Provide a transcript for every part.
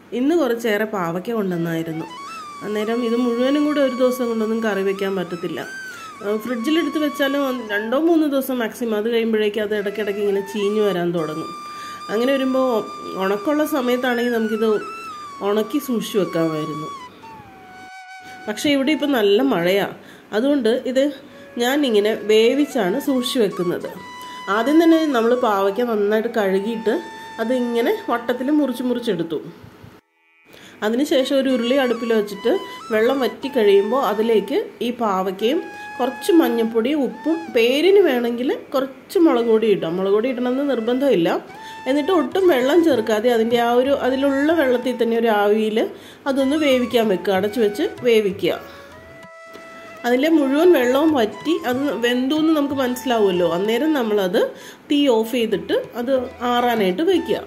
ഇന്ന് കുറച്ചേറെ പാവയ്ക്ക കൊണ്ടുവന്നായിരുന്നു അന്നേരം ഇത് മുഴുവനും കൂടെ ഒരു ദിവസം കൊണ്ടൊന്നും കറി വെക്കാൻ പറ്റത്തില്ല ആ, ഫ്രിഡ്ജിലെടുത്ത് വെച്ചാലും ഒന്ന് രണ്ടോ മൂന്നോ ദിവസം മാക്സിമം അത് കഴിയുമ്പോഴേക്കും അത് ഇടയ്ക്കിടയ്ക്ക് ഇങ്ങനെ ചീഞ്ഞു വരാൻ തുടങ്ങും അങ്ങനെ വരുമ്പോൾ ഉണക്കമുള്ള സമയത്താണെങ്കിൽ നമുക്കിത് ഉണക്കി സൂക്ഷിച്ചു വെക്കാമായിരുന്നു പക്ഷേ ഇവിടെ ഇപ്പം നല്ല മഴയാണ് അതുകൊണ്ട് ഇത് ഞാനിങ്ങനെ വേവിച്ചാണ് സൂക്ഷിച്ചു വെക്കുന്നത് ആദ്യം തന്നെ നമ്മൾ പാവയ്ക്ക നന്നായിട്ട് കഴുകിയിട്ട് അതിങ്ങനെ വട്ടത്തിൽ മുറിച്ച് മുറിച്ചെടുത്തു അതിനുശേഷം ഒരു ഉരുളി അടുപ്പിൽ വെച്ചിട്ട് വെള്ളം വറ്റി കഴിയുമ്പോൾ അതിലേക്ക് ഈ പാവയ്ക്കയും കുറച്ച് മഞ്ഞൾപ്പൊടി ഉപ്പും പേരിന് വേണമെങ്കിൽ കുറച്ച് മുളക് പൊടി ഇടാം മുളക് പൊടി ഇടണമെന്ന് നിർബന്ധമില്ല എന്നിട്ട് ഒട്ടും വെള്ളം ചേർക്കാതെ അതിൻ്റെ ആ ഒരു അതിലുള്ള വെള്ളത്തിൽ തന്നെ ഒരു ആവിയിൽ അതൊന്ന് വേവിക്കാൻ വെക്കുക അടച്ചു വെച്ച് വേവിക്കുക അതിലെ മുഴുവൻ വെള്ളവും വറ്റി അത് വെന്തു എന്ന് നമുക്ക് മനസ്സിലാവുമല്ലോ അന്നേരം നമ്മളത് തീ ഓഫ് ചെയ്തിട്ട് അത് ആറാനായിട്ട് വയ്ക്കുക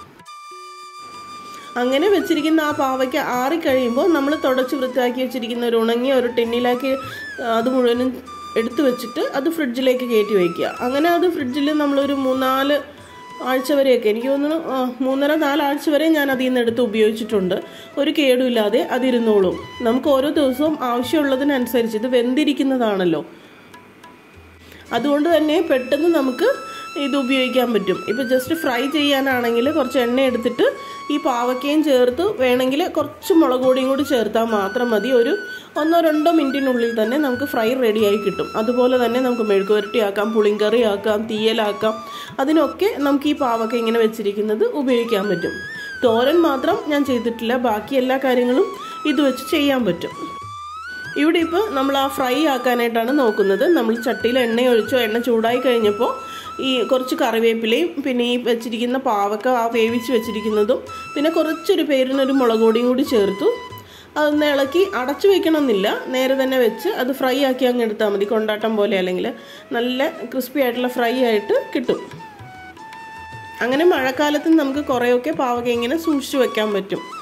അങ്ങനെ വെച്ചിരിക്കുന്ന ആ പാവയ്ക്ക് ആറിക്കഴിയുമ്പോൾ നമ്മൾ തുടച്ച് വൃത്തിയാക്കി വെച്ചിരിക്കുന്ന ഒരു ഉണങ്ങിയ ഒരു ടിന്നിലാക്കി അത് മുഴുവനും എടുത്തു വെച്ചിട്ട് അത് ഫ്രിഡ്ജിലേക്ക് കയറ്റി വയ്ക്കുക അങ്ങനെ അത് ഫ്രിഡ്ജിൽ നമ്മളൊരു മൂന്നാല് ആഴ്ച വരെയൊക്കെ എനിക്ക് തോന്നുന്നു ആ, മൂന്നര നാലാഴ്ച വരെ ഞാൻ അതിൽ നിന്ന് എടുത്ത് ഉപയോഗിച്ചിട്ടുണ്ട് ഒരു കേടുമില്ലാതെ അതിരുന്നോളും നമുക്ക് ഓരോ ദിവസവും ആവശ്യമുള്ളതിനനുസരിച്ച് ഇത് വെന്തിരിക്കുന്നതാണല്ലോ അതുകൊണ്ട് തന്നെ പെട്ടെന്ന് നമുക്ക് ഇത് ഉപയോഗിക്കാൻ പറ്റും ഇപ്പോൾ ജസ്റ്റ് ഫ്രൈ ചെയ്യാനാണെങ്കിൽ കുറച്ച് എണ്ണ എടുത്തിട്ട് ഈ പാവയ്ക്കയും ചേർത്ത് വേണമെങ്കിൽ കുറച്ച് മുളക് പൊടിയും കൂടി ചേർത്താൽ മാത്രം മതി ഒരു ഒന്നോ രണ്ടോ മിനിറ്റിനുള്ളിൽ തന്നെ നമുക്ക് ഫ്രൈ റെഡിയായി കിട്ടും അതുപോലെ തന്നെ നമുക്ക് മെഴുക്കുവരട്ടി ആക്കാം പുളിങ്കറി ആക്കാം തീയലാക്കാം അതിനൊക്കെ നമുക്ക് ഈ പാവയ്ക്ക ഇങ്ങനെ വെച്ചിരിക്കുന്നത് ഉപയോഗിക്കാൻ പറ്റും തോരൻ മാത്രം ഞാൻ ചെയ്തിട്ടില്ല ബാക്കി എല്ലാ കാര്യങ്ങളും ഇത് വെച്ച് ചെയ്യാൻ പറ്റും ഇവിടെ ഇപ്പോൾ നമ്മൾ ആ ഫ്രൈ ആക്കാനായിട്ടാണ് നോക്കുന്നത് നമ്മൾ ചട്ടിയിൽ എണ്ണ ഒഴിച്ചോ എണ്ണ ചൂടായി കഴിഞ്ഞപ്പോൾ ഈ കുറച്ച് കറിവേപ്പിലയും പിന്നെ ഈ വെച്ചിരിക്കുന്ന പാവക്ക ആ വേവിച്ച് വെച്ചിരിക്കുന്നതും പിന്നെ കുറച്ചൊരു പേരിനൊരു മുളക് പൊടിയും കൂടി ചേർത്തു അതൊന്ന് ഇളക്കി അടച്ചു വെക്കണമെന്നില്ല നേരെ തന്നെ വെച്ച് അത് ഫ്രൈ ആക്കി അങ്ങ് എടുത്താൽ മതി കൊണ്ടാട്ടം പോലെ അല്ലെങ്കിൽ നല്ല ക്രിസ്പി ആയിട്ടുള്ള ഫ്രൈ ആയിട്ട് കിട്ടും അങ്ങനെ മഴക്കാലത്ത് നമുക്ക് കുറേയൊക്കെ പാവക്ക ഇങ്ങനെ സൂക്ഷിച്ചു വെക്കാൻ പറ്റും